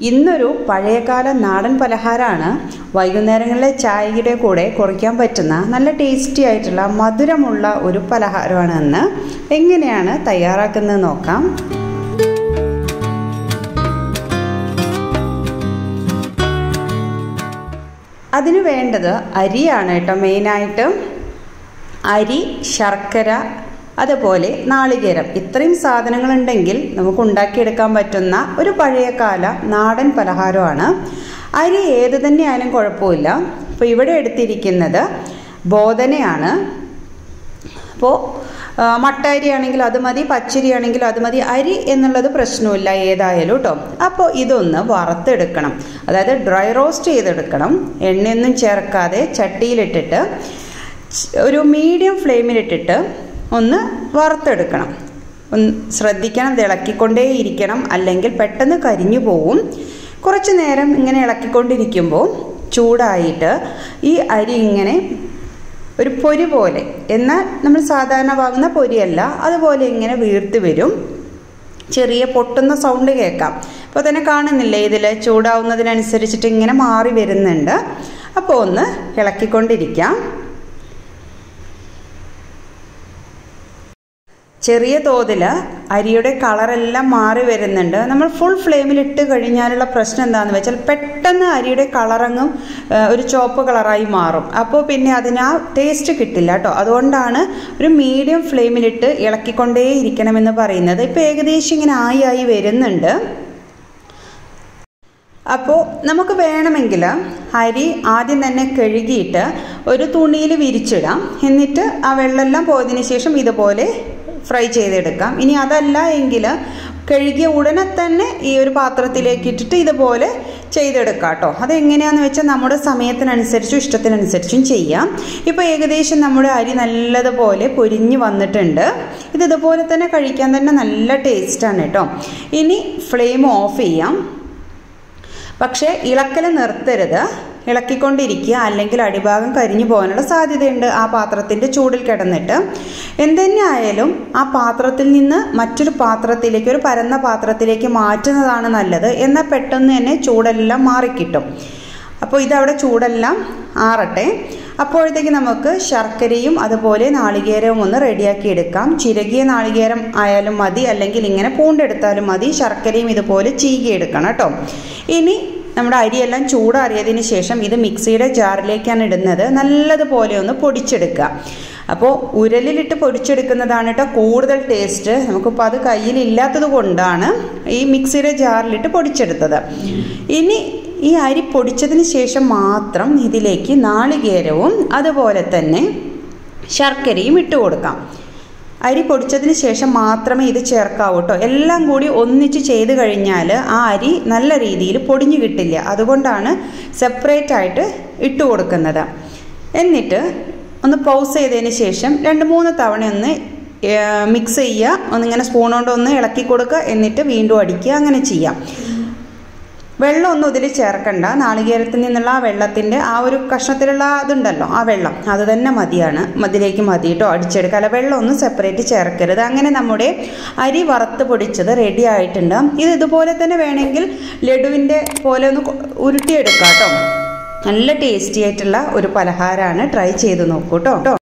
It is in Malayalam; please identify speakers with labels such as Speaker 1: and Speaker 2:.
Speaker 1: ഇന്നൊരു പഴയകാല നാടൻ പലഹാരമാണ് വൈകുന്നേരങ്ങളിലെ ചായയുടെ കൂടെ കുറിക്കാൻ പറ്റുന്ന നല്ല ടേസ്റ്റി ആയിട്ടുള്ള മധുരമുള്ള ഒരു പലഹാരമാണ് ഇന്ന് എങ്ങനെയാണ് തയ്യാറാക്കുന്നത് നോക്കാം അതിന് വേണ്ടത് അരിയാണ് കേട്ടോ മെയിനായിട്ട് അരി ശർക്കര അതുപോലെ നാളികേരം ഇത്രയും സാധനങ്ങളുണ്ടെങ്കിൽ നമുക്ക് ഉണ്ടാക്കിയെടുക്കാൻ പറ്റുന്ന ഒരു പഴയകാല നാടൻ പലഹാരമാണ് അരി ഏത് തന്നെയായാലും കുഴപ്പമില്ല അപ്പോൾ ഇവിടെ എടുത്തിരിക്കുന്നത് ബോധനയാണ് അപ്പോൾ മട്ട അരി ആണെങ്കിൽ അത് മതി പച്ചരി ആണെങ്കിൽ അത് മതി അരി എന്നുള്ളത് പ്രശ്നമില്ല ഏതായാലും കേട്ടോ അപ്പോൾ ഇതൊന്ന് വറുത്തെടുക്കണം അതായത് ഡ്രൈ റോസ്റ്റ് ചെയ്തെടുക്കണം എണ്ണയൊന്നും ചേർക്കാതെ ചട്ടിയിലിട്ടിട്ട് ഒരു മീഡിയം ഫ്ലെയിമിലിട്ടിട്ട് ഒന്ന് വറുത്തെടുക്കണം ഒന്ന് ശ്രദ്ധിക്കണം ഇത് ഇളക്കിക്കൊണ്ടേ ഇരിക്കണം അല്ലെങ്കിൽ പെട്ടെന്ന് കരിഞ്ഞു പോവും കുറച്ച് നേരം ഇങ്ങനെ ഇളക്കിക്കൊണ്ടിരിക്കുമ്പോൾ ചൂടായിട്ട് ഈ അരി ഇങ്ങനെ ഒരു പൊരി പോലെ എന്നാൽ നമ്മൾ സാധാരണ വാങ്ങുന്ന പൊരിയല്ല അതുപോലെ ഇങ്ങനെ വീർത്ത് വരും ചെറിയ പൊട്ടുന്ന സൗണ്ട് കേൾക്കാം അപ്പോൾ തന്നെ കാണുന്നില്ലേ ഇതിൽ ചൂടാവുന്നതിനനുസരിച്ചിട്ട് ഇങ്ങനെ മാറി വരുന്നുണ്ട് അപ്പോൾ ഒന്ന് ഇളക്കിക്കൊണ്ടിരിക്കാം ചെറിയ തോതിൽ അരിയുടെ കളറെല്ലാം മാറി വരുന്നുണ്ട് നമ്മൾ ഫുൾ ഫ്ലെയിമിൽ ഇട്ട് കഴിഞ്ഞാലുള്ള പ്രശ്നം എന്താണെന്ന് വെച്ചാൽ പെട്ടെന്ന് അരിയുടെ കളറങ്ങും ഒരു ചുവപ്പ് കളറായി മാറും അപ്പോൾ പിന്നെ അതിന് ആ ടേസ്റ്റ് കിട്ടില്ല കേട്ടോ അതുകൊണ്ടാണ് ഒരു മീഡിയം ഫ്ലെയിമിലിട്ട് ഇളക്കിക്കൊണ്ടേ ഇരിക്കണമെന്ന് പറയുന്നത് ഇപ്പോൾ ഏകദേശം ഇങ്ങനെ ആയി ആയി വരുന്നുണ്ട് അപ്പോൾ നമുക്ക് വേണമെങ്കിൽ അരി ആദ്യം തന്നെ കഴുകിയിട്ട് ഒരു തുണിയിൽ വിരിച്ചിടാം എന്നിട്ട് ആ വെള്ളമെല്ലാം പോയതിന് ശേഷം ഇതുപോലെ ഫ്രൈ ചെയ്തെടുക്കാം ഇനി അതല്ല എങ്കിൽ കഴുകിയ ഉടനെ തന്നെ ഈ ഒരു പാത്രത്തിലേക്ക് ഇട്ടിട്ട് ഇതുപോലെ ചെയ്തെടുക്കാം കേട്ടോ അതെങ്ങനെയാണെന്ന് വെച്ചാൽ നമ്മുടെ സമയത്തിനനുസരിച്ചും ഇഷ്ടത്തിനനുസരിച്ചും ചെയ്യാം ഇപ്പോൾ ഏകദേശം നമ്മുടെ അരി നല്ലതുപോലെ പൊരിഞ്ഞ് വന്നിട്ടുണ്ട് ഇത് ഇതുപോലെ തന്നെ കഴിക്കാൻ തന്നെ നല്ല ടേസ്റ്റാണ് കേട്ടോ ഇനി ഫ്ലെയിം ഓഫ് ചെയ്യാം പക്ഷേ ഇളക്കൽ നിർത്തരുത് ഇളക്കിക്കൊണ്ടിരിക്കുക അല്ലെങ്കിൽ അടിഭാഗം കരിഞ്ഞു പോകാനുള്ള സാധ്യതയുണ്ട് ആ പാത്രത്തിൻ്റെ ചൂടിൽ കിടന്നിട്ട് എന്തുതന്നെ ആയാലും ആ പാത്രത്തിൽ നിന്ന് മറ്റൊരു പാത്രത്തിലേക്ക് ഒരു പരന്ന പാത്രത്തിലേക്ക് മാറ്റുന്നതാണ് നല്ലത് എന്നാൽ പെട്ടെന്ന് തന്നെ ചൂടെല്ലാം മാറിക്കിട്ടും അപ്പോൾ ഇതവിടെ ചൂടെല്ലാം ആറട്ടെ അപ്പോഴത്തേക്ക് നമുക്ക് ശർക്കരയും അതുപോലെ നാളികേരവും ഒന്ന് റെഡിയാക്കി എടുക്കാം ചിരകിയ നാളികേരം ആയാലും മതി അല്ലെങ്കിൽ ഇങ്ങനെ പൂണ്ടെടുത്താലും മതി ശർക്കരയും ഇതുപോലെ ചീകിയെടുക്കണം കേട്ടോ ഇനി നമ്മുടെ അരിയെല്ലാം ചൂടാറിയതിന് ശേഷം ഇത് മിക്സിയുടെ ജാറിലേക്കാണ് ഇടുന്നത് നല്ലതുപോലെ ഒന്ന് പൊടിച്ചെടുക്കുക അപ്പോൾ ഉരലിലിട്ട് പൊടിച്ചെടുക്കുന്നതാണ് കേട്ടോ കൂടുതൽ ടേസ്റ്റ് നമുക്കിപ്പോൾ അത് കയ്യിലില്ലാത്തത് കൊണ്ടാണ് ഈ മിക്സിയുടെ ജാറിലിട്ട് പൊടിച്ചെടുത്തത് ഇനി ഈ അരി പൊടിച്ചതിന് ശേഷം മാത്രം ഇതിലേക്ക് നാളികേരവും അതുപോലെ തന്നെ ശർക്കരയും ഇട്ട് കൊടുക്കാം അരി പൊടിച്ചതിന് ശേഷം മാത്രമേ ഇത് ചേർക്കാവൂ കേട്ടോ എല്ലാം കൂടി ഒന്നിച്ച് ചെയ്ത് കഴിഞ്ഞാൽ ആ അരി നല്ല രീതിയിൽ പൊടിഞ്ഞു കിട്ടില്ല അതുകൊണ്ടാണ് സെപ്പറേറ്റ് ആയിട്ട് ഇട്ട് കൊടുക്കുന്നത് എന്നിട്ട് ഒന്ന് പൗസ് ചെയ്തതിന് ശേഷം രണ്ട് മൂന്ന് തവണ ഒന്ന് മിക്സ് ചെയ്യുക ഒന്നിങ്ങനെ സ്പൂൺ കൊണ്ട് ഒന്ന് ഇളക്കി കൊടുക്കുക എന്നിട്ട് വീണ്ടും അടിക്കുക അങ്ങനെ ചെയ്യാം വെള്ളമൊന്നും ഇതിൽ ചേർക്കണ്ട നാളികേരത്തിൽ നിന്നുള്ള ആ വെള്ളത്തിൻ്റെ ആ ഒരു കഷ്ണത്തിലുള്ള അതുണ്ടല്ലോ ആ വെള്ളം അത് തന്നെ മതിയാണ് മതിലേക്ക് മതി കേട്ടോ അടിച്ചെടുക്കുക അല്ല വെള്ളമൊന്നും സെപ്പറേറ്റ് ചേർക്കരുത് അങ്ങനെ നമ്മുടെ അരി വറുത്ത് പൊടിച്ചത് റെഡി ആയിട്ടുണ്ട് ഇത് ഇതുപോലെ തന്നെ വേണമെങ്കിൽ ലഡുവിൻ്റെ പോലെ ഒന്ന് ഉരുട്ടിയെടുക്കാം കേട്ടോ നല്ല ടേസ്റ്റി ആയിട്ടുള്ള ഒരു പലഹാരമാണ് ട്രൈ ചെയ്ത് നോക്കൂ കേട്ടോ